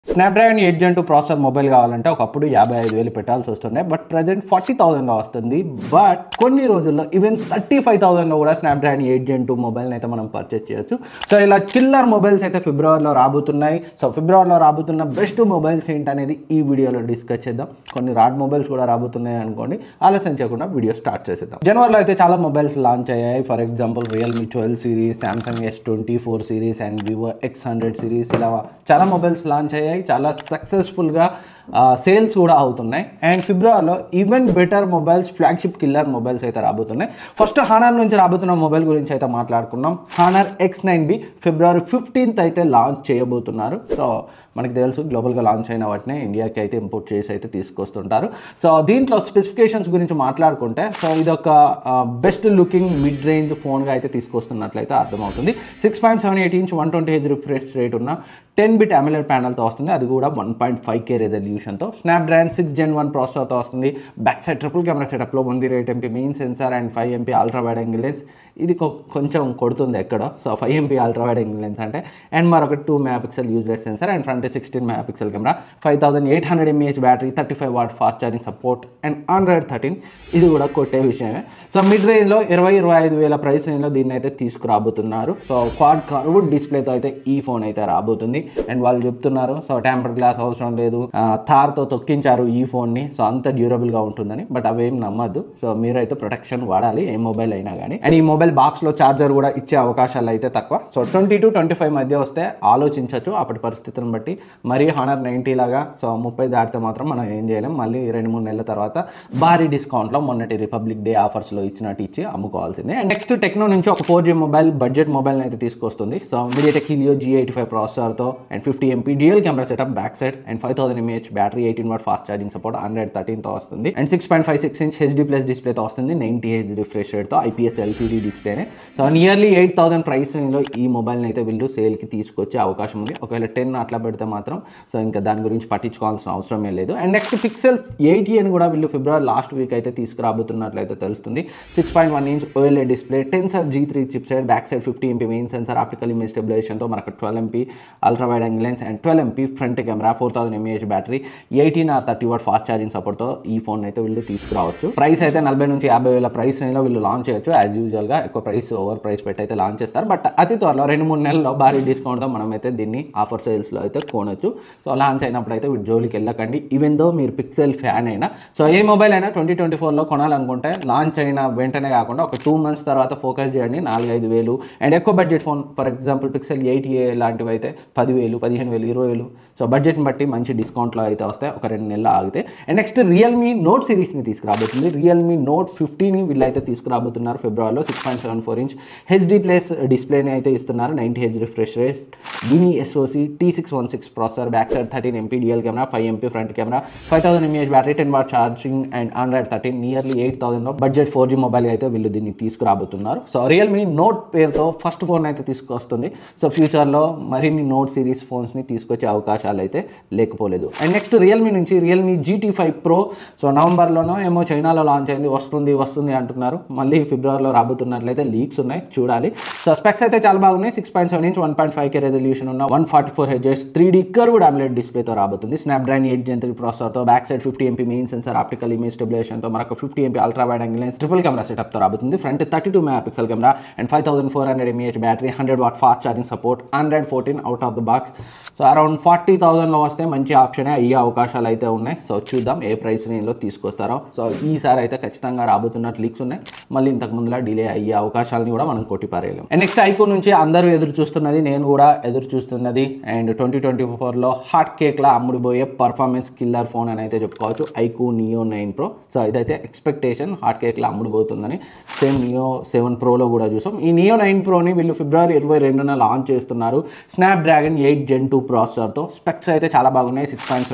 Snapdragon eight gen two processor mobile కావాలంటే ఒకప్పుడు యాభై ఐదు వేలు పెట్టాల్సి వస్తుండే బట్ ప్రజెంట్ ఫార్టీ థౌసండ్లో వస్తుంది బట్ కొన్ని రోజుల్లో ఈవెన్ థర్టీ ఫైవ్ థౌసండ్లో కూడా స్నాప్డ్రాగన్ ఎయిట్ జెన్ టూ మొబైల్ని అయితే మనం పర్చేస్ చేయొచ్చు సో ఇలా కిల్లర్ మొబైల్స్ అయితే ఫిబ్రవరిలో రాబోతున్నాయి సో ఫిబ్రవరిలో రాబోతున్న బెస్ట్ మొబైల్స్ ఏంటనేది ఈ వీడియోలో డిస్కస్ చేద్దాం కొన్ని రాడ్ మొబైల్స్ కూడా రాబోతున్నాయి అనుకోండి ఆలస్యం చేయకుండా వీడియో స్టార్ట్ చేసేద్దాం జనవరిలో అయితే చాలా మొబైల్స్ లాంచ్ అయ్యాయి for example Realme twelve series Samsung S twenty four series and Vivo X hundred series ఇలా చాలా మొబైల్స్ లాంచ్ అయ్యాయి చాలా సక్సెస్ఫుల్గా సేల్స్ కూడా అవుతున్నాయి అండ్ ఫిబ్రవరిలో even better mobiles flagship killer mobiles అయితే రాబోతున్నాయి ఫస్ట్ హానర్ నుంచి రాబోతున్న మొబైల్ గురించి అయితే మాట్లాడుకున్నాం హానర్ ఎక్స్ నైన్ బి ఫిబ్రవరి ఫిఫ్టీన్త్ అయితే లాంచ్ చేయబోతున్నారు సో మనకి తెలుసు గ్లోబల్గా లాంచ్ అయిన వాటిని ఇండియాకి అయితే ఇంపోర్ట్ చేసి అయితే తీసుకొస్తుంటారు సో దీంట్లో స్పెసిఫికేషన్స్ గురించి మాట్లాడుకుంటే సో ఇదొక బెస్ట్ లుకింగ్ మిడ్ రేంజ్ ఫోన్గా అయితే తీసుకొస్తున్నట్లయితే అర్థమవుతుంది six point seven eight inch one twenty H refresh rate ఉన్న టెన్ బిట్ అమెలర్ ప్యానల్తో వస్తుంది అది కూడా వన్ పాయింట్ ఫైవ్ కే రెజల్యూషన్తో స్నాప్డ్రాగన్ సిక్స్ జెన్ వన్ ప్రాసెసర్తో వస్తుంది బ్యాక్ సైడ్ ట్రిపుల్ కెమెరా సెటప్లో one zero eight MP main sensor and five MP ultra wide angle lens ఇది కొ- కొంచెం కొడుతుంది ఎక్కడో so five MP ultra wide angle lens అంటే అండ్ మరొక two mega pixel useless sensor and front sixteen mega pixel camera five thousand eight hundred mAh battery thirty five watt fast charging support and Android thirteen ఇది కూడా కొట్టే విషయమే so mid రేంజ్లో ఇరవై ఇరవై ఐదు వేల ప్రైస్ రేంజ్లో దీన్ని అయితే తీసుకురాబోతున్నారు సో క్వాడ్ కర్వ్డ్ డిస్ప్లేతో అయితే ఈ ఫోన్ అయితే రాబోతుంది అండ్ వాళ్ళు చెప్తున్నారు సో టెంపర్ గ్లాస్ అవసరం లేదు ఆ, తార్తో తొక్కించారు ఈ ఫోన్ని సో అంత డ్యూరబుల్గా ఉంటుందని బట్ అవేం నమ్మద్దు సో మీరైతే ప్రొటెక్షన్ వాడాలి ఏ మొబైల్ అయినా కానీ అండ్ ఈ మొబైల్ బాక్స్లో ఛార్జర్ కూడా ఇచ్చే అవకాశాలు అయితే తక్కువ so twenty to twenty five మధ్య వస్తే ఆలోచించవచ్చు అప్పటి పరిస్థితిని బట్టి మరీ హండ్రెడ్ నైంటీ లాగా సో ముప్పై దాటితే మాత్రం మనం ఏం చేయలేం మళ్ళీ రెండు మూడు నెలల తర్వాత భారీ డిస్కౌంట్లో మొన్నటి రిపబ్లిక్ డే ఆఫర్స్లో ఇచ్చినట్టు ఇచ్చి అమ్ముకోవాల్సిందే అండ్ నెక్స్ట్ టెక్నో నుంచి ఒక four G mobile budget mobile అయితే తీసుకొస్తుంది so MediaTek Helio G eighty five ప్రాసెసర్తో and fifty MP dual camera setup back side and five thousand mAh battery eighteen watt fast charging support Android థర్టీన్తో వస్తుంది and six point five six inch HD plus డిస్ప్లేతో వస్తుంది ninety H refresh రేట్తో IPS LCD డిస్ప్లేనే so nearly eight thousand price రేంజ్లో ఈ మొబైల్ని అయితే వీళ్ళు సేల్కి తీసుకొచ్చే అవకాశం ఉంది ఒకవేళ టెన్ అట్లా పెడితే మాత్రం సో ఇంకా దాని గురించి పట్టించుకోవాల్సిన అవసరమే లేదు అండ్ నెక్స్ట్ పిక్సెల్ ఎయిటీ అని కూడా వీళ్ళు ఫిబ్రవరి లాస్ట్ వీక్ అయితే తీసుకురాబోతున్నట్లయితే తెలుస్తుంది six point one inch OLED display tensor G three chip side back side fifty MP main sensor optical image స్టెబిలైజేషన్తో మనకు twelve MP ultra wide angle lens and twelve MP front camera four thousand mAh battery eighteen or thirty watt fast charging సపోర్ట్తో ఈ phone అయితే వీళ్ళు తీసుకురావచ్చు price అయితే నలభై నుంచి యాభై వేల ప్రైస్ రేంజ్లో వీళ్ళు లాంచ్ చేయొచ్చు యాజ్ యూజువల్గా ఎక్కువ ప్రైస్ ఓవర్ ప్రైస్ పెట్టి అయితే లాంచ్ చేస్తారు బట్ అతి త్వరలో రెండు మూడు నెలల్లో భారీ డిస్కౌంట్తో మనం అయితే దీన్ని ఆఫర్ సేల్స్లో అయితే కొనొచ్చు సో లాంచ్ అయినప్పుడు అయితే వీటి జోలికి వెళ్ళకండి ఈవెన్ దో మీరు పిక్సెల్ ఫ్యాన్ అయినా సో ఏ మొబైల్ అయినా ట్వంటీ ట్వంటీ ఫోర్లో కొనాలనుకుంటే లాంచ్ అయిన వెంటనే కాకుండా ఒక టూ మంత్స్ తర్వాత ఫోకస్ చేయండి నాలుగైదు వేలు అండ్ ఎక్కువ budget phone for example Pixel eight A లాంటివి అయితే పదివేలు పదిహేను వేలు ఇరవై వేలు సో బడ్జెట్ని బట్టి మంచి డిస్కౌంట్లో అయితే వస్తాయి ఒక రెండు నెలలు ఆగితే అండ్ నెక్స్ట్ రియల్మీ నోట్ సిరీస్ని తీసుకురాబోతుంది రియల్మీ నోట్ ఫిఫ్టీని వీళ్ళు అయితే తీసుకురాబోతున్నారు ఫిబ్రవరిలో six point seven four inch HD plus డిస్ప్లేని అయితే ఇస్తున్నారు నైంటీ హెచ్ రిఫ్రెష్ రేట్ దీని SoC T six one six processor back side thirteen MP డిఎల్ camera five MP front camera five thousand mAh battery ten watt charging and Android thirteen nearly eight థౌసండ్లో budget four G mobile అయితే వీళ్ళు దీన్ని తీసుకురాబోతున్నారు so Realme Note పేరుతో first phone అయితే తీసుకొస్తుంది so ఫ్యూచర్లో మరిన్ని నోట్ సిరీస్ ఫోన్స్ని తీసుకొచ్చే అవకాశాలు అయితే లేకపోలేదు అండ్ నెక్స్ట్ రియల్మీ నుంచి Realme GT five Pro so నవంబర్లోనో ఏమో చైనాలో లాంచ్ అయింది వస్తుంది వస్తుంది అంటున్నారు మళ్ళీ ఫిబ్రవరిలో రాబోతున్నట్లయితే లీక్స్ ఉన్నాయి చూడాలి సో స్పెక్స్ అయితే చాలా బాగున్నాయి six point seven inch one point five K resolution ఉన్న one forty four HS three D curved AMOLED డిస్ప్లేతో రాబోతుంది స్నాప్డ్రాగన్ ఎయిట్ జెన్ త్రీ ప్రాసెసర్తో back side fifty MP main sensor optical image స్టెబిలేషన్తో మనకు fifty MP ultra wide angle lens triple camera సెటప్తో రాబోతుంది front thirty two mega pixel camera and five thousand four hundred mAh battery hundred watt fast charging support Android fourteen out of the box so around forty థౌసండ్లో వస్తే మంచి ఆప్షనే అయ్యే అవకాశాలు అయితే ఉన్నాయి so చూద్దాం ఏ ప్రైస్ రేంజ్లో తీసుకొస్తారో సో ఈసారి అయితే ఖచ్చితంగా రాబోతున్నట్టు లీక్స్ ఉన్నాయి మళ్ళీ ఇంతకు ముందులా డిలే అయ్యే అవకాశాలని కూడా మనం కొట్టిపారేయలేం అండ్ నెక్స్ట్ ఐకో నుంచి అందరూ ఎదురు చూస్తున్నది నేను కూడా ఎదురు చూస్తున్నది అండ్ ట్వంటీ ట్వంటీ ఫోర్లో హాట్ కేక్లా అమ్ముడుపోయే పర్ఫార్మెన్స్ కిల్లర్ ఫోన్ అని అయితే చెప్పుకోవచ్చు iQOO Neo nine Pro so ఇదైతే ఎక్స్పెక్టేషన్ హాట్ కేక్లా అమ్ముడుపోతుందని సేమ్ నియో సెవెన్ ప్రోలో కూడా చూసాం ఈ నియో నైన్ ప్రోని వీళ్ళు ఫిబ్రవరి ఇరవై రెండున లాంచ్ చేస్తున్నారు Snapdragon eight gen two ప్రాసెసర్తో స్పెక్స్ అయితే చాలా బాగున్నాయి six point seven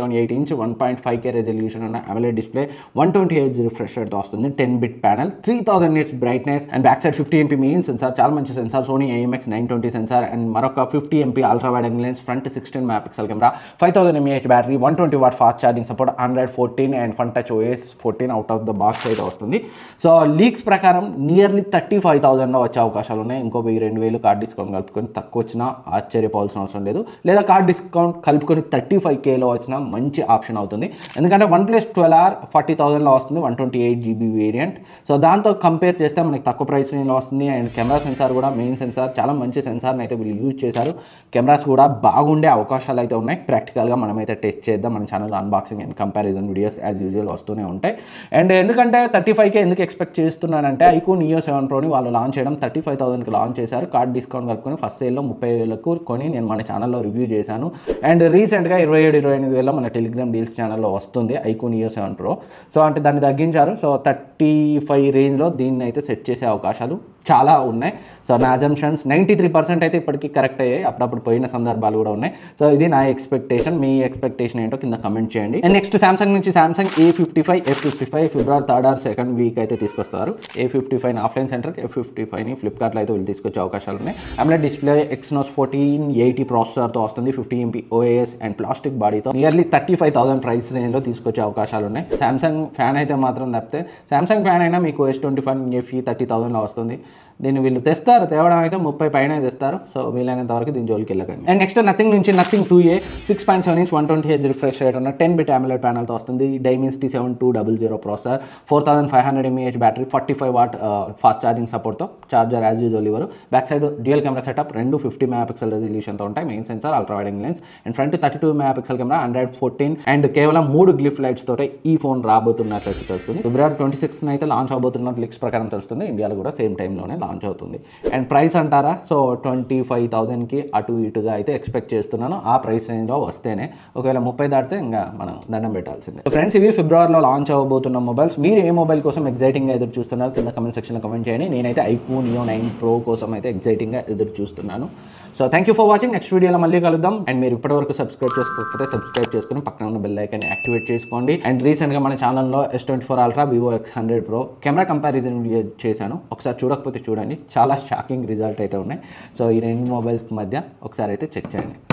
point eight inch one point five K resolution ఉన్న AMOLED display one twenty eight refresh రేట్తో వస్తుంది ten bit panel three thousand nits brightness and back side fifty MP main sensor చాలా మంచి sensor Sony IMX nine twenty sensor and మరొక fifty MP ultra wide angle lens front sixteen mega pixel camera five thousand mAh battery one twenty watt fast charging support Android fourteen and fun touch OS fourteen out of the box అయితే వస్తుంది so leaks ప్రకారం nearly thirty five థౌసండ్లో వచ్చే అవకాశాలు ఉన్నాయి ఇంకో వెయ్యి రెండు వేలు కార్డ్ డిస్కౌంట్ కలుపుకొని తక్కువ వచ్చినా ఆశ్చర్యపోవాల్సిన అవసరం లేదు లేదా కార్డ్ డిస్కౌంట్ కలుపుకొని థర్టీ ఫైవ్ కేలో వచ్చినా మంచి ఆప్షన్ అవుతుంది ఎందుకంటే OnePlus twelve R forty థౌసండ్లో వస్తుంది one twenty eight GB variant so దాంతో కంపేర్ చేస్తే మనకి తక్కువ ప్రైస్ రేంజ్లో వస్తుంది అండ్ కెమెరా సెన్సార్ కూడా మెయిన్ సెన్సార్ చాలా మంచి సెన్సార్ని అయితే వీళ్ళు యూజ్ చేశారు కెమెరాస్ కూడా బాగుండే అవకాశాలు అయితే ఉన్నాయి ప్రాక్టికల్గా మనమైతే టెస్ట్ చేద్దాం మన channel unboxing and comparison videos as usual వస్తూనే ఉంటాయి అండ్ ఎందుకంటే థర్టీ ఫైవ్కే ఎందుకు ఎక్స్పెక్ట్ చేస్తున్నానంటే ఐకో నియో సెవెన్ ప్రోని వాళ్ళు లాంచ్ చేయడం థర్టీ ఫైవ్ థౌసండ్కి లాంచ్ చేశారు కార్డ్ డిస్కౌంట్ కలుపుకొని ఫస్ట్ సేల్లో ముప్పై వేలకు కొని నేను మన ఛానల్లో రివ్యూ చేశాను అండ్ రీసెంట్గా ఇరవై ఏడు ఇరవై ఎనిమిది వేల మన టెలిగ్రామ్ డీల్స్ ఛానల్లో వస్తుంది iQOO Neo seven Pro so అంటే దాన్ని తగ్గించారు సో థర్టీ ఫైవ్ రేంజ్లో దీన్ని అయితే సెట్ చేసే అవకాశాలు చాలా ఉన్నాయి సో నా అజంప్షన్స్ నైంటీ త్రీ పర్సెంట్ అయితే ఇప్పటికీ కరెక్ట్ అయ్యాయి అప్పుడప్పుడు పోయిన సందర్భాలు కూడా ఉన్నాయి సో ఇది నా ఎక్స్పెక్టేషన్ మీ ఎక్స్పెక్టేషన్ ఏంటో కింద కమెంట్ చేయండి అండ్ నెక్స్ట్ సామ్సంగ్ నుంచి Samsung A fifty five F fifty five February third or second week అయితే తీసుకొస్తారు ఏ ఫిఫ్టీ ఫైవ్ ఆఫ్లైన్ సెంటర్కి ఎఫ్ ఫిఫ్టీ ఫైవ్ని ఫ్లిప్కార్ట్లో అయితే వీళ్ళు తీసుకొచ్చే అవకాశాలు ఉన్నాయి AMOLED display Exynos fourteen eighty ప్రాసెసర్తో వస్తుంది fifty MP OIS and plastic బాడీతో nearly thirty five thousand price రేంజ్లో తీసుకొచ్చే అవకాశాలు ఉన్నాయి సామ్సంగ్ ఫ్యాన్ అయితే మాత్రం తప్పితే సామ్సంగ్ ఫ్యాన్ అయినా మీకు S twenty five FE thirty థౌసండ్లో వస్తుంది దీన్ని వీళ్ళు తెస్తారు తేవడం అయితే ముప్పై పైన తెస్తారు సో వీలైనంత వరకు దీని జోలికి వెళ్ళకండి అండ్ నెక్స్ట్ నథింగ్ నుంచి Nothing two A six point seven inch one twenty H refresh rate ఉన్న టెన్ బిట్ అమ్యులేట్ ప్యానల్తో వస్తుంది Dimensity seven two double zero processor four thousand five hundred mAh battery forty five watt fast charging సపోర్ట్తో charger as usual ఇవ్వరు back side dual camera setup రెండు fifty mega pixel రెజల్యూషన్తో ఉంటాయి main sensor ultra వైడింగ్ lens and front thirty two mega pixel camera Android fourteen and కేవలం మూడు glyph lights తోటే ఈ ఫోన్ రాబోతున్నట్లయితే తెలుస్తుంది ఫిబ్రవరి ట్వంటీ సిక్స్త్ అయితే లాంచ్ అవబోతున్నట్టు లిక్స్ ప్రకారం తెలుస్తుంది ఇండియాలో కూడా సేమ్ టైంలోనే లాంచ్ అవుతుంది అండ్ ప్రైస్ అంటారా సో ట్వంటీ ఫైవ్ థౌసండ్కి అటు ఇటుగా అయితే ఎక్స్పెక్ట్ చేస్తున్నాను ఆ ప్రైస్ రేంజ్లో వస్తేనే ఒకవేళ ముప్పై దాటితే ఇంకా మనం దండం పెట్టాల్సిందే ఫ్రెండ్స్ ఇవి ఫిబ్రవరిలో లాంచ్ అవ్వబోతున్న మొబైల్స్ మీరు ఏ మొబైల్ కోసం ఎగ్జైటింగ్గా ఎదురు చూస్తున్నారు కింద కమెంట్ సెక్షన్లో కమెంట్ చేయండి నేనైతే ఐకూ నియో నైన్ ప్రో కోసం అయితే ఎగ్జైటింగ్గా ఎదురు చూస్తున్నాను so thank you for watching next వీడియోలో మళ్ళీ కలుద్దాం అండ్ మీరు ఇప్పటివరకు సబ్స్క్రైబ్ చేసుకోకపోతే సబ్స్క్రైబ్ చేసుకుని పక్కన ఉన్న బెల్ ఐకాన్ యాక్టివేట్ చేసుకోండి అండ్ రీసెంట్గా మన ఛానల్లో S twenty four Ultra Vivo X hundred Pro camera comparison video చేశాను ఒకసారి చూడకపోతే చూడండి చాలా షాకింగ్ రిజల్ట్ అయితే ఉన్నాయి సో ఈ రెండు మొబైల్స్ మధ్య ఒకసారి అయితే చెక్ చేయండి